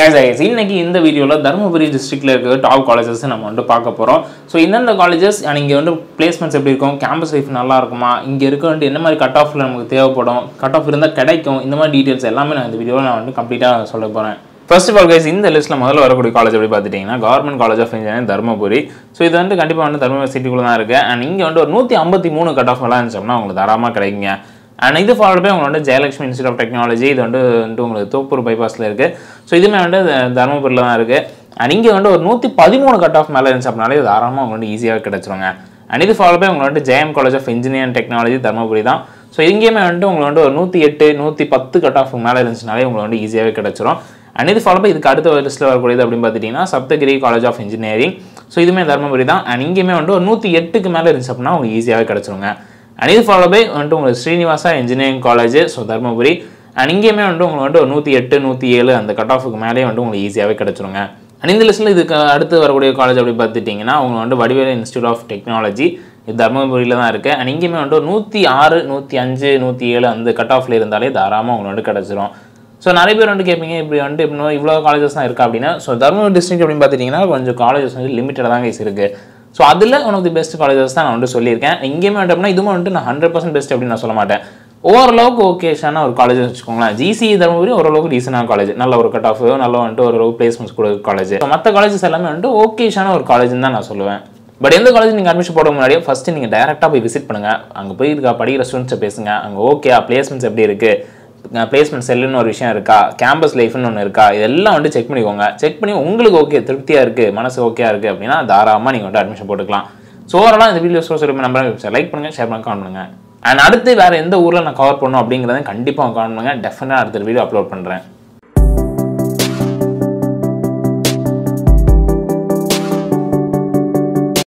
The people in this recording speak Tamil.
கேஸ் ஐஎஸ் இன்னைக்கு இந்த வீடியோவில் தருமபுரி டிஸ்ட்ரிக்ட்ல இருக்க டாப் காலேஜஸ் நம்ம வந்து பார்க்க போகிறோம் ஸோ இந்தந்த காலேஜஸ் இங்கே வந்து பிளேஸ்மெண்ட்ஸ் எப்படி இருக்கும் கேம்பஸ் லைஃப் நல்லா இருக்குமா இங்கே இருக்க வந்து என்ன மாதிரி கட் ஆஃப்ல நமக்கு தேவைப்படும் கட் ஆஃப் இருந்தால் கிடைக்கும் இந்த மாதிரி டீட்டெயில்ஸ் எல்லாமே நான் இந்த வீடியோவில் நான் வந்து கம்ப்ளீட்டாக சொல்ல போகிறேன் ஃபர்ஸ்ட் ஆஃப் ஆல் கைஸ் இந்த லிஸ்ட்டில் முதல்ல வரக்கூடிய காலேஜ் எப்படி பார்த்துட்டிங்கன்னா government college of engineering Dharmapuri so இது வந்து கண்டிப்பாக வந்து தருமபுரி சிட்டிக்குள்ளே தான் இருக்குது அண்ட் இங்கே வந்து ஒரு நூற்றி ஐம்பத்தி மூணு கட் ஆஃப் எல்லாம் இருந்துச்சோம்னா உங்களுக்கு தாராளமாக கிடைக்குங்க அண்ட் இது ஃபாலோ போய் உங்களுக்கு வந்து ஜெயலட்சுமி இன்ஸ்டியூட் ஆஃப் டெக்னாலஜி இது வந்து வந்து உங்களுக்கு தோப்பூர் பைபாஸில் இருக்குது ஸோ இதுவுமே வந்து த- தருமபுரியில் தான் இருக்குது அண்ட் இங்கே வந்து ஒரு நூற்றி பதிமூணு கட் ஆஃப் மேலே இருந்துச்சு அப்படின்னாலே இது தாராளமாக உங்களுக்கு வந்து ஈஸியாக கிடச்சிருங்க அண்ட் இது ஃபாலோ போய் உங்களுக்கு வந்து Jayam college of engineering technology Dharmapuri தான் ஸோ இங்கேயுமே வந்துட்டு உங்களுக்கு வந்து ஒரு நூற்றி எட்டு நூற்றி பத்து கட் ஆஃப் மேலே இருந்துச்சுனாலே உங்களுக்கு வந்து ஈஸியாகவே கிடச்சிரும் அண்ட் இது ஃபாலோ இதுக்கு அடுத்த லிஸ்ட்டில் வரக்கூடியது அப்படின்னு பார்த்துட்டிங்கன்னா Saptagiri college of engineering so இதுவுமே தருமபுரி தான் அண்ட் இங்கேயுமே வந்து ஒரு நூற்றி எட்டுக்கு மேலே இருந்துச்சு அப்படின்னா உங்களுக்கு ஈஸியாகவே கிடச்சிருங்க அண்ட் இது ஃபாலோ பை வந்துட்டு உங்களுக்கு Srinivasa engineering college so Dharmapuri and இங்கேயுமே வந்துட்டு உங்களுக்கு வந்துட்டு ஒரு நூற்றி எட்டு நூற்றி ஏழு அந்த கட் ஆஃபுக்கு மேலேயே வந்துட்டு உங்களுக்கு ஈஸியாகவே கிடச்சிருங்க அண்ட் இந்த லிஸ்ட்டில் இதுக்கு அடுத்து வரக்கூடிய காலேஜ் அப்படி பார்த்துட்டிங்கன்னா அவங்க வந்து வடிவேலு இன்ஸ்டியூட் ஆஃப் டெக்னாலஜி இது தருமபுரியில் தான் இருக்குது அண்ட் இங்கேயுமே வந்துட்டு ஒரு நூற்றி ஆறு நூற்றி அஞ்சு நூற்றி ஏழு அந்த கட் ஆஃப்ல இருந்தாலே தாராளமாக உங்களுக்கு வந்து கிடச்சிரும் ஸோ நிறைய பேர் வந்து கேட்பீங்க இப்படி வந்துட்டு இப்போ இவ்வளோ காலேஜஸ் தான் இருக்கா அப்படின்னா ஸோ தருமபுரி டிஸ்ட்ரிக்ட் அப்படின்னு பார்த்துட்டிங்கன்னா கொஞ்சம் காலேஜஸ் வந்து லிமிட்டடாக தான் guys இருக்கு ஸோ அதில் one of the best colleges தான் நான் வந்து சொல்லியிருக்கேன் இங்கேயுமே வந்துட்டு அப்படின்னா இதுவும் வந்துட்டு நான் ஹண்ட்ரட் பர்சன்ட் பெஸ்ட் அப்படின்னு நான் சொல்ல மாட்டேன் ஓரளவுக்கு ஓகேஷான ஒரு காலேஜ் வச்சுக்கோங்களேன் ஜிசி தருமபுரி ஓரளவுக்கு ரீசனான காலேஜ் நல்ல ஒரு கட் ஆஃப் நல்ல வந்துட்டு ஓரளவுக்கு பிளேஸ்மெண்ட்ஸ் கொடுக்குற காலேஜ் மற்ற காலேஜஸ் எல்லாமே வந்துட்டு ஓகேஷான ஒரு காலேஜ்னு தான் நான் சொல்லுவேன் பட் எந்த காலேஜ் நீங்கள் அட்மிஷன் போட முன்னாடியே ஃபஸ்ட்டு நீங்கள் டேரெக்டாக போய் விசிட் பண்ணுங்கள் அங்கே போய் இருக்க படிக்கிற ஸ்டூடெண்ட்ஸை பேசுங்க அங்கே ஓகே பிளேஸ்மெண்ட்ஸ் எப்படி இருக்குது பிளேஸ்மெண்ட் செல்லுன்னு ஒரு விஷயம் இருக்கா கேம்பஸ் லைஃப்னு ஒன்று இருக்கா இதெல்லாம் வந்து செக் பண்ணிக்கோங்க செக் பண்ணி உங்களுக்கு ஓகே திருப்தியாக இருக்குது மனசு ஓகே இருக்குது அப்படின்னா தாராளமாக நீங்கள் வந்து அட்மிஷன் போட்டுக்கலாம் ஸோ ஓவராலாக இந்த வீடியோ சொல்லி நம்பர் லைக் பண்ணுங்கள் ஷேர் பண்ணுங்க கமெண்ட் பண்ணுங்கள் அண்ட் அடுத்து வேறு எந்த ஊரில் நான் கவர் பண்ணணும் அப்படிங்கிறத கண்டிப்பாக கமெண்ட் பண்ணுங்கள் டெஃபினட்டாக அடுத்த வீடியோ அப்லோட் பண்ணுறேன்